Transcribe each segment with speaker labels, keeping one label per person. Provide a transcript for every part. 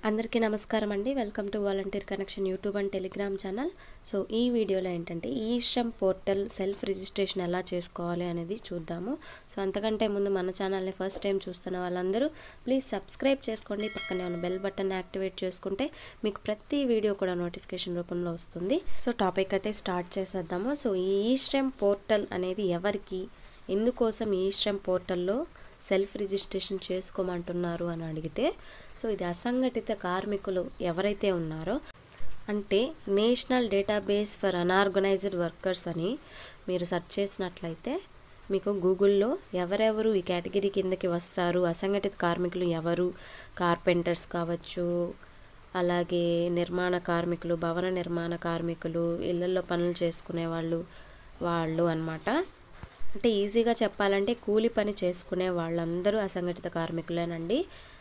Speaker 1: అందరికీ నమస్కారం అండి welcome to volunteer connection YouTube and Telegram channel so ఈ వీడియోలో ఏంటంటే ఈ శ్రమ్ పోర్టల్ సెల్ఫ్ రిజిస్ట్రేషన్ ఎలా చేసుకోవాలి అనేది చూద్దాము సో అంతకంటే ముందు మన ఛానల్ని ఫస్ట్ టైం చూస్తున్న వాళ్ళందరూ ప్లీజ్ సబ్స్క్రైబ్ చేసుకోండి పక్కనే ఉన్న బెల్ బటన్ యాక్టివేట్ చేసుకుంటే మీకు ప్రతి వీడియో కూడా నోటిఫికేషన్ రూపంలో వస్తుంది సో టాపిక్ అయితే స్టార్ట్ చేసేద్దాము సో ఈ శ్రమ్ పోర్టల్ అనేది ఎవరికి ఎందుకోసం ఈ శ్రమ్ పోర్టల్లో సెల్ఫ్ రిజిస్ట్రేషన్ చేసుకోమంటున్నారు అని అడిగితే సో ఇది అసంఘటిత కార్మికులు ఎవరైతే ఉన్నారో అంటే national database for unorganized workers అని మీరు సెర్చ్ చేసినట్లయితే మీకు గూగుల్లో ఎవరెవరు ఈ కేటగిరీ కిందకి వస్తారు అసంఘటిత కార్మికులు ఎవరు కార్పెంటర్స్ కావచ్చు అలాగే నిర్మాణ కార్మికులు భవన నిర్మాణ కార్మికులు ఇళ్ళల్లో పనులు చేసుకునే వాళ్ళు వాళ్ళు అన్నమాట అంటే ఈజీగా చెప్పాలంటే కూలి పని చేసుకునే వాళ్ళందరూ అసంఘటిత కార్మికులేనండి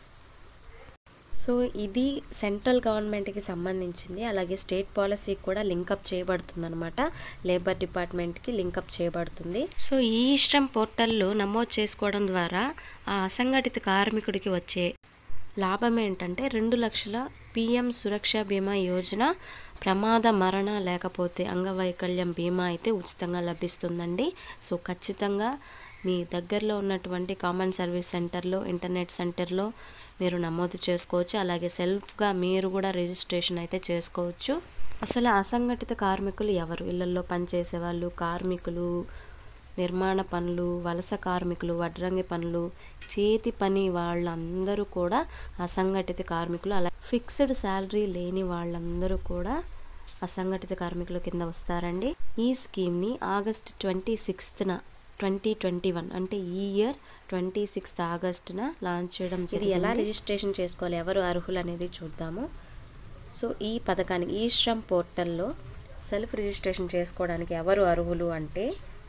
Speaker 1: సో ఇది సెంట్రల్ గవర్నమెంట్కి సంబంధించింది అలాగే స్టేట్ పాలసీకి కూడా లింకప్ చేయబడుతుంది అనమాట లేబర్ డిపార్ట్మెంట్కి లింకప్ చేయబడుతుంది సో ఈ శ్రమ్ పోర్టల్లో నమోదు చేసుకోవడం ద్వారా ఆ అసంఘటిత కార్మికుడికి వచ్చే లాభం ఏంటంటే రెండు లక్షల పిఎం సురక్ష బీమా యోజన ప్రమాద మరణ లేకపోతే అంగవైకల్యం బీమా అయితే ఉచితంగా లభిస్తుందండి సో ఖచ్చితంగా మీ దగ్గరలో ఉన్నటువంటి కామన్ సర్వీస్ సెంటర్లో ఇంటర్నెట్ సెంటర్లో మీరు నమోదు చేసుకోవచ్చు అలాగే సెల్ఫ్గా మీరు కూడా రిజిస్ట్రేషన్ అయితే చేసుకోవచ్చు అసలు అసంఘటిత కార్మికులు ఎవరు ఇళ్లలో పనిచేసే వాళ్ళు కార్మికులు నిర్మాణ పనులు వలస కార్మికులు వడ్రంగి పనులు చేతి పని వాళ్ళందరూ కూడా అసంఘటిత కార్మికులు అలా ఫిక్స్డ్ శాలరీ లేని వాళ్ళందరూ కూడా అసంఘటిత కార్మికుల కింద వస్తారండి ఈ స్కీమ్ని ఆగస్ట్ ట్వంటీ సిక్స్త్న ట్వంటీ ట్వంటీ వన్ అంటే ఈ ఇయర్ ట్వంటీ సిక్స్త్ ఆగస్టున లాంచ్ చేయడం ఇది ఎలా రిజిస్ట్రేషన్ చేసుకోవాలి ఎవరు అర్హులు అనేది చూద్దాము సో ఈ పథకానికి ఈ శ్రమ్ పోర్టల్లో సెల్ఫ్ రిజిస్ట్రేషన్ చేసుకోవడానికి ఎవరు అర్హులు అంటే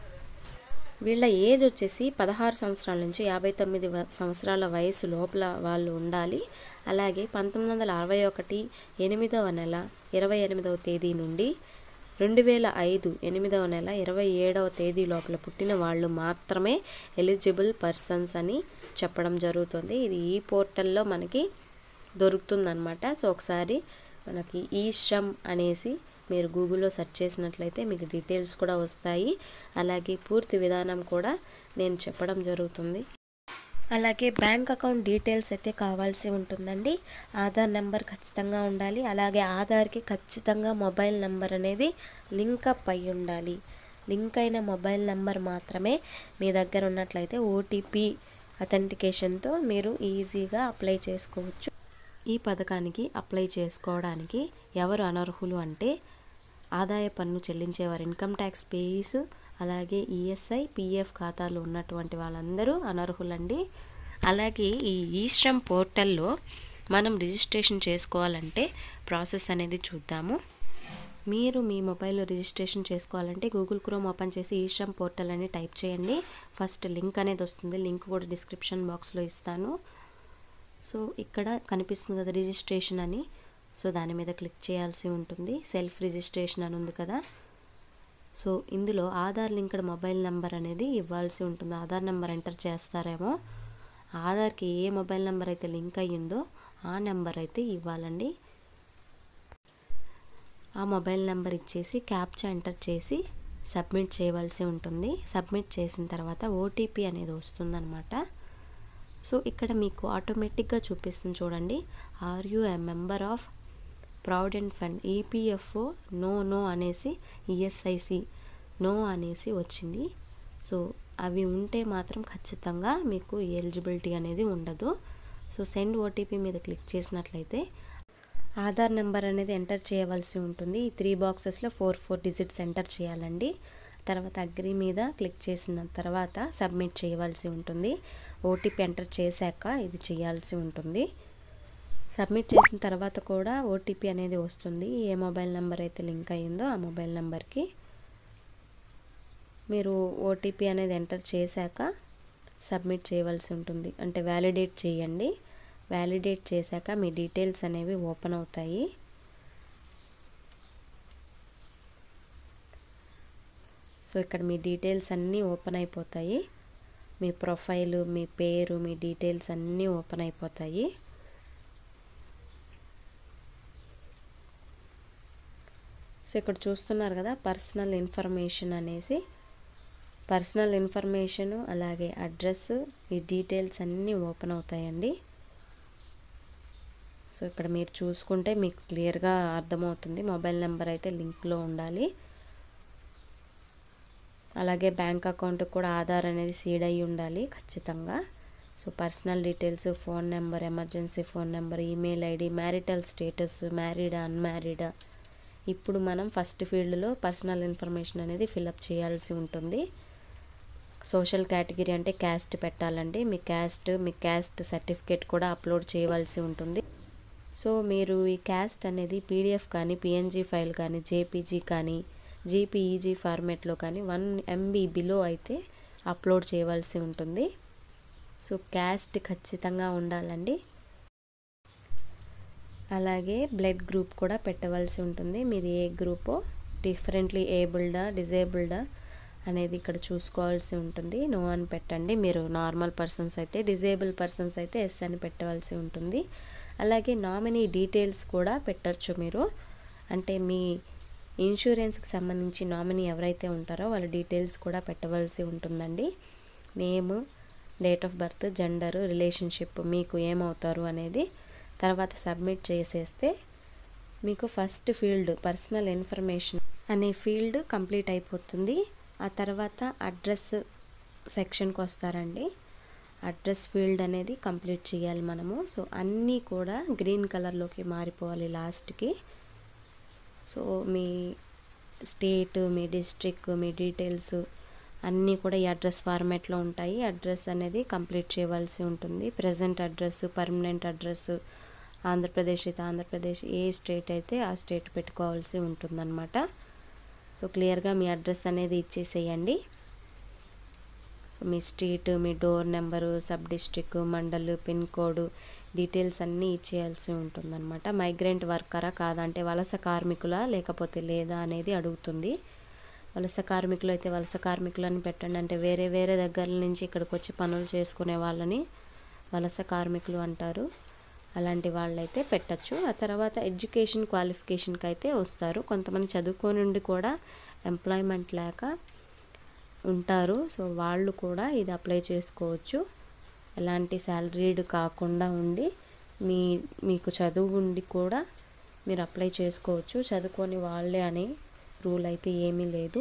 Speaker 1: వీళ్ళ ఏజ్ వచ్చేసి పదహారు సంవత్సరాల నుంచి యాభై తొమ్మిది సంవత్సరాల వయసు లోపల వాళ్ళు ఉండాలి అలాగే పంతొమ్మిది వందల అరవై ఒకటి ఎనిమిదవ నెల ఇరవై ఎనిమిదవ తేదీ నుండి రెండు వేల ఐదు ఎనిమిదవ నెల ఇరవై ఏడవ తేదీ లోపల పుట్టిన వాళ్ళు మాత్రమే ఎలిజిబుల్ పర్సన్స్ అని చెప్పడం జరుగుతుంది ఇది ఈ పోర్టల్లో మనకి దొరుకుతుందన్నమాట సో ఒకసారి మనకి ఈ శ్రమ్ అనేసి మీరు గూగుల్లో సెర్చ్ చేసినట్లయితే మీకు డీటెయిల్స్ కూడా వస్తాయి అలాగే పూర్తి విధానం కూడా నేను చెప్పడం జరుగుతుంది అలాగే బ్యాంక్ అకౌంట్ డీటెయిల్స్ అయితే కావాల్సి ఉంటుందండి ఆధార్ నెంబర్ ఖచ్చితంగా ఉండాలి అలాగే ఆధార్కి ఖచ్చితంగా మొబైల్ నెంబర్ అనేది లింక్ అప్ అయి ఉండాలి లింక్ అయిన మొబైల్ నెంబర్ మాత్రమే మీ దగ్గర ఉన్నట్లయితే ఓటీపీ అథెంటికేషన్తో మీరు ఈజీగా అప్లై చేసుకోవచ్చు ఈ పథకానికి అప్లై చేసుకోవడానికి ఎవరు అనర్హులు అంటే ఆదాయ పన్ను చెల్లించేవారు ఇన్కమ్ ట్యాక్స్ పేయీస్ అలాగే ఈఎస్ఐ పిఎఫ్ ఖాతాలు ఉన్నటువంటి వాళ్ళందరూ అనర్హులండి అలాగే ఈ ఈశ్రమ్ పోర్టల్లో మనం రిజిస్ట్రేషన్ చేసుకోవాలంటే ప్రాసెస్ అనేది చూద్దాము మీరు మీ మొబైల్లో రిజిస్ట్రేషన్ చేసుకోవాలంటే గూగుల్ క్రోమ్ ఓపెన్ చేసి ఈశ్రమ్ పోర్టల్ అని టైప్ చేయండి ఫస్ట్ లింక్ అనేది వస్తుంది లింక్ కూడా డిస్క్రిప్షన్ బాక్స్లో ఇస్తాను సో ఇక్కడ కనిపిస్తుంది కదా రిజిస్ట్రేషన్ అని సో దాని మీద క్లిక్ చేయాల్సి ఉంటుంది సెల్ఫ్ రిజిస్ట్రేషన్ అని ఉంది కదా సో ఇందులో ఆధార్ లింక్డ్ మొబైల్ నెంబర్ అనేది ఇవ్వాల్సి ఉంటుంది ఆధార్ నెంబర్ ఎంటర్ చేస్తారేమో ఆధార్కి ఏ మొబైల్ నెంబర్ అయితే లింక్ అయ్యిందో ఆ నెంబర్ అయితే ఇవ్వాలండి ఆ మొబైల్ నెంబర్ ఇచ్చేసి క్యాప్చా ఎంటర్ చేసి సబ్మిట్ చేయవలసి ఉంటుంది సబ్మిట్ చేసిన తర్వాత ఓటీపీ అనేది వస్తుందన్నమాట సో ఇక్కడ మీకు ఆటోమేటిక్గా చూపిస్తుంది చూడండి are you a member of provident fund EPFO no no అనేసి ఈఎస్ఐసి నో అనేసి వచ్చింది సో అవి ఉంటే మాత్రం ఖచ్చితంగా మీకు ఎలిజిబిలిటీ అనేది ఉండదు సో సెండ్ ఓటీపీ మీద క్లిక్ చేసినట్లయితే ఆధార్ నెంబర్ అనేది ఎంటర్ చేయవలసి ఉంటుంది ఈ త్రీ బాక్సెస్లో ఫోర్ ఫోర్ డిజిట్స్ ఎంటర్ చేయాలండి తర్వాత అగ్రి మీద క్లిక్ చేసిన తర్వాత సబ్మిట్ చేయవలసి ఉంటుంది ఓటీపీ ఎంటర్ చేశాక ఇది చేయాల్సి ఉంటుంది సబ్మిట్ చేసిన తర్వాత కూడా ఓటీపీ అనేది వస్తుంది ఏ మొబైల్ నెంబర్ అయితే లింక్ అయ్యిందో ఆ మొబైల్ నెంబర్కి మీరు ఓటీపీ అనేది ఎంటర్ చేశాక సబ్మిట్ చేయవలసి ఉంటుంది అంటే వ్యాలిడేట్ చేయండి వ్యాలిడేట్ చేశాక మీ డీటెయిల్స్ అనేవి ఓపెన్ అవుతాయి సో ఇక్కడ మీ డీటెయిల్స్ అన్నీ ఓపెన్ అయిపోతాయి మీ ప్రొఫైలు మీ పేరు మీ డీటెయిల్స్ అన్నీ ఓపెన్ అయిపోతాయి సో ఇక్కడ చూస్తున్నారు కదా పర్సనల్ ఇన్ఫర్మేషన్ అనేసి పర్సనల్ ఇన్ఫర్మేషన్ అలాగే అడ్రస్ ఈ డీటెయిల్స్ అన్నీ ఓపెన్ అవుతాయండి సో ఇక్కడ మీరు చూసుకుంటే మీకు క్లియర్గా అర్థమవుతుంది మొబైల్ నెంబర్ అయితే లింక్లో ఉండాలి అలాగే బ్యాంక్ అకౌంట్కి కూడా ఆధార్ అనేది సీడ్ అయ్యి ఉండాలి ఖచ్చితంగా so personal details phone number emergency phone number email ID marital status మ్యారీడా అన్మ్యారీడా ఇప్పుడు మనం ఫస్ట్ ఫీల్డ్లో పర్సనల్ ఇన్ఫర్మేషన్ అనేది ఫిలప్ చేయాల్సి ఉంటుంది సోషల్ కేటగిరీ అంటే క్యాస్ట్ పెట్టాలండి మీ క్యాస్ట్ మీ క్యాస్ట్ సర్టిఫికేట్ కూడా అప్లోడ్ చేయవలసి ఉంటుంది సో మీరు ఈ క్యాస్ట్ అనేది పీడిఎఫ్ కానీ పిఎన్జీ ఫైల్ కానీ జేపీజీ కానీ జీపీఈజీ ఫార్మేట్లో కానీ వన్ ఎంబీ బిలో అయితే అప్లోడ్ చేయవలసి ఉంటుంది సో క్యాస్ట్ ఖచ్చితంగా ఉండాలండి అలాగే బ్లడ్ గ్రూప్ కూడా పెట్టవలసి ఉంటుంది మీది ఏ గ్రూపో డిఫరెంట్లీ ఏబుల్డా డిజేబుల్డా అనేది ఇక్కడ చూసుకోవాల్సి ఉంటుంది నో అని పెట్టండి మీరు నార్మల్ పర్సన్స్ అయితే డిజేబుల్ పర్సన్స్ అయితే ఎస్ అని పెట్టవలసి ఉంటుంది అలాగే నామినీ డీటెయిల్స్ కూడా పెట్టచ్చు మీరు అంటే మీ ఇన్సూరెన్స్కి సంబంధించి నామినీ ఎవరైతే ఉంటారో వాళ్ళ డీటెయిల్స్ కూడా పెట్టవలసి ఉంటుందండి name date of birth gender relationship మీకు ఏమవుతారు అనేది తర్వాత సబ్మిట్ చేసేస్తే మీకు ఫస్ట్ ఫీల్డ్ పర్సనల్ ఇన్ఫర్మేషన్ అనే ఫీల్డ్ కంప్లీట్ అయిపోతుంది ఆ తర్వాత అడ్రస్ సెక్షన్కి వస్తారండి అడ్రస్ ఫీల్డ్ అనేది కంప్లీట్ చేయాలి మనము సో అన్నీ కూడా గ్రీన్ కలర్లోకి మారిపోవాలి లాస్ట్కి సో మీ స్టేట్ మీ డిస్ట్రిక్ట్ మీ డీటెయిల్స్ అన్నీ కూడా ఈ అడ్రస్ ఫార్మాట్లో ఉంటాయి అడ్రస్ అనేది కంప్లీట్ చేయవలసి ఉంటుంది present address permanent address Andhra Pradesh అయితే ఆంధ్రప్రదేశ్ ఏ స్టేట్ అయితే ఆ స్టేట్ పెట్టుకోవాల్సి ఉంటుందన్నమాట సో క్లియర్గా మీ అడ్రస్ అనేది ఇచ్చేసేయండి సో మీ స్ట్రీట్ మీ door number sub district mandal pin code details అన్నీ ఇచ్చేయాల్సి ఉంటుందన్నమాట మైగ్రెంట్ వర్కరా కాదంటే వలస కార్మికులా లేకపోతే లేదా అనేది అడుగుతుంది వలస కార్మికులు అయితే వలస కార్మికులని పెట్టండి అంటే వేరే వేరే దగ్గర నుంచి ఇక్కడికి వచ్చి పనులు చేసుకునే వాళ్ళని వలస కార్మికులు అంటారు అలాంటి వాళ్ళైతే పెట్టచ్చు ఆ తర్వాత ఎడ్యుకేషన్ క్వాలిఫికేషన్కి అయితే వస్తారు కొంతమంది చదువుకొని ఉండి కూడా ఎంప్లాయ్మెంట్ లేక ఉంటారు సో వాళ్ళు కూడా ఇది అప్లై చేసుకోవచ్చు ఎలాంటి శాలరీడ్ కాకుండా ఉండి మీ మీకు చదువు ఉండి కూడా మీరు అప్లై చేసుకోవచ్చు చదువుకొని వాళ్ళే అనే రూల్ అయితే ఏమీ లేదు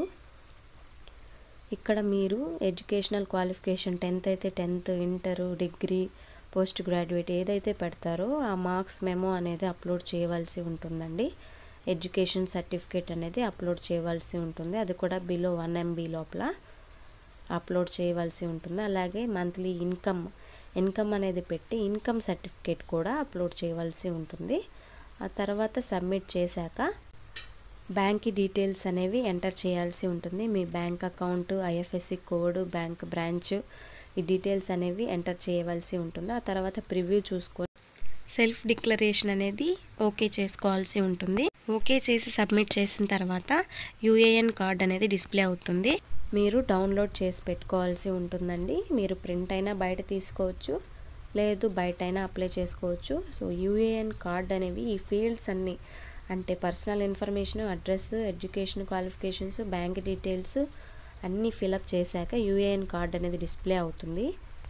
Speaker 1: ఇక్కడ మీరు ఎడ్యుకేషనల్ క్వాలిఫికేషన్ టెన్త్ అయితే tenth inter degree post graduate ఏదైతే పెడతారో ఆ మార్క్స్ మెమో అనేది అప్లోడ్ చేయవలసి ఉంటుందండి ఎడ్యుకేషన్ సర్టిఫికేట్ అనేది అప్లోడ్ చేయవలసి ఉంటుంది అది కూడా బిలో వన్ ఎంబీ లోపల అప్లోడ్ చేయవలసి ఉంటుంది అలాగే మంత్లీ ఇన్కమ్ ఇన్కమ్ అనేది పెట్టి ఇన్కమ్ సర్టిఫికేట్ కూడా అప్లోడ్ చేయవలసి ఉంటుంది ఆ తర్వాత సబ్మిట్ చేశాక బ్యాంక్ డీటెయిల్స్ అనేవి ఎంటర్ చేయాల్సి ఉంటుంది మీ bank account IFSC code bank branch ఈ డీటెయిల్స్ అనేవి ఎంటర్ చేయవలసి ఉంటుంది ఆ తర్వాత ప్రివ్యూ చూసుకో సెల్ఫ్ డిక్లరేషన్ అనేది ఓకే చేసుకోవాల్సి ఉంటుంది ఓకే చేసి సబ్మిట్ చేసిన తర్వాత యూఏఎన్ కార్డ్ అనేది డిస్ప్లే అవుతుంది మీరు డౌన్లోడ్ చేసి పెట్టుకోవాల్సి ఉంటుందండి మీరు ప్రింట్ అయినా బయట తీసుకోవచ్చు లేదు బయట అయినా అప్లై చేసుకోవచ్చు సో యూఏఎన్ కార్డ్ అనేవి ఈ ఫీల్డ్స్ అన్నీ అంటే personal information address education qualifications bank details అన్నీ ఫిలప్ చేశాక యూఏఎన్ కార్డ్ అనేది డిస్ప్లే అవుతుంది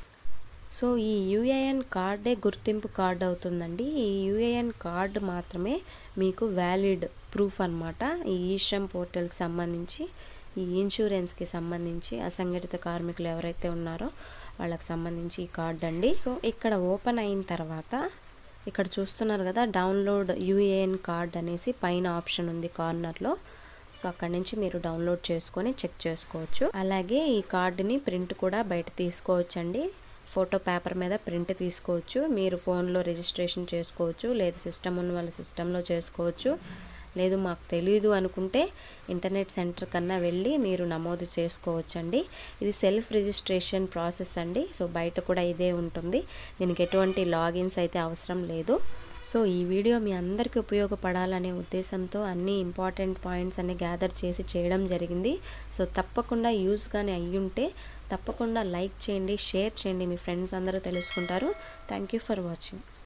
Speaker 1: సో ఈ యూఏఎన్ కార్డే గుర్తింపు కార్డ్ అవుతుందండి ఈ యూఏఎన్ కార్డు మాత్రమే మీకు వ్యాలిడ్ ప్రూఫ్ అనమాట ఈ ఈశ్రమ్ పోర్టల్కి సంబంధించి ఈ ఇన్సూరెన్స్కి సంబంధించి అసంఘటిత కార్మికులు ఎవరైతే ఉన్నారో వాళ్ళకి సంబంధించి ఈ కార్డ్ అండి సో ఇక్కడ ఓపెన్ అయిన తర్వాత ఇక్కడ చూస్తున్నారు కదా డౌన్లోడ్ యూఏఎన్ కార్డ్ అనేసి పైన ఆప్షన్ ఉంది కార్నర్లో సో అక్కడి నుంచి మీరు డౌన్లోడ్ చేసుకొని చెక్ చేసుకోవచ్చు అలాగే ఈ కార్డుని ప్రింట్ కూడా బయట తీసుకోవచ్చండి ఫోటో పేపర్ మీద ప్రింట్ తీసుకోవచ్చు మీరు ఫోన్లో రిజిస్ట్రేషన్ చేసుకోవచ్చు లేదు సిస్టమ్ ఉన్న వాళ్ళ సిస్టంలో చేసుకోవచ్చు లేదు మాకు తెలియదు అనుకుంటే ఇంటర్నెట్ సెంటర్ కన్నా వెళ్ళి మీరు నమోదు చేసుకోవచ్చండి ఇది సెల్ఫ్ రిజిస్ట్రేషన్ ప్రాసెస్ అండి సో బయట కూడా ఇదే ఉంటుంది దీనికి ఎటువంటి లాగిన్స్ అయితే అవసరం లేదు సో ఈ వీడియో మీ అందరికీ ఉపయోగపడాలనే ఉద్దేశంతో అన్ని ఇంపార్టెంట్ పాయింట్స్ అన్ని గ్యాదర్ చేసి చేయడం జరిగింది సో తప్పకుండా యూస్గానే అయ్యుంటే తప్పకుండా లైక్ చేయండి షేర్ చేయండి మీ ఫ్రెండ్స్ అందరూ తెలుసుకుంటారు థ్యాంక్ యూ ఫర్ వాచింగ్